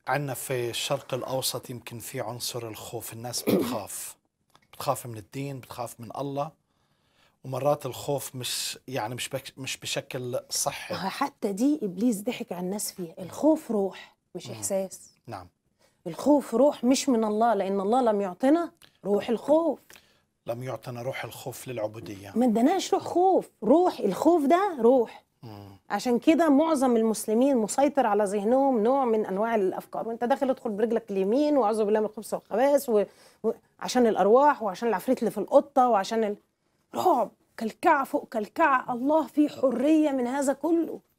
عندنا في الشرق الأوسط يمكن في عنصر الخوف الناس بتخاف بتخاف من الدين بتخاف من الله ومرات الخوف مش يعني مش بك مش بشكل صحي حتى دي ابليس ضحك على الناس فيها الخوف روح مش مم. احساس نعم الخوف روح مش من الله لان الله لم يعطنا روح الخوف لم يعطنا روح الخوف للعبودية ما اداناش روح خوف روح الخوف ده روح مم. عشان كده معظم المسلمين مسيطر على ذهنهم نوع من انواع الافكار وانت داخل ادخل برجلك اليمين واعوذ بالله من الخبث والخبائث و... و... عشان الارواح وعشان العفريت اللي في القطه وعشان ال... رعب كلكعه فوق كلكعه الله في حريه من هذا كله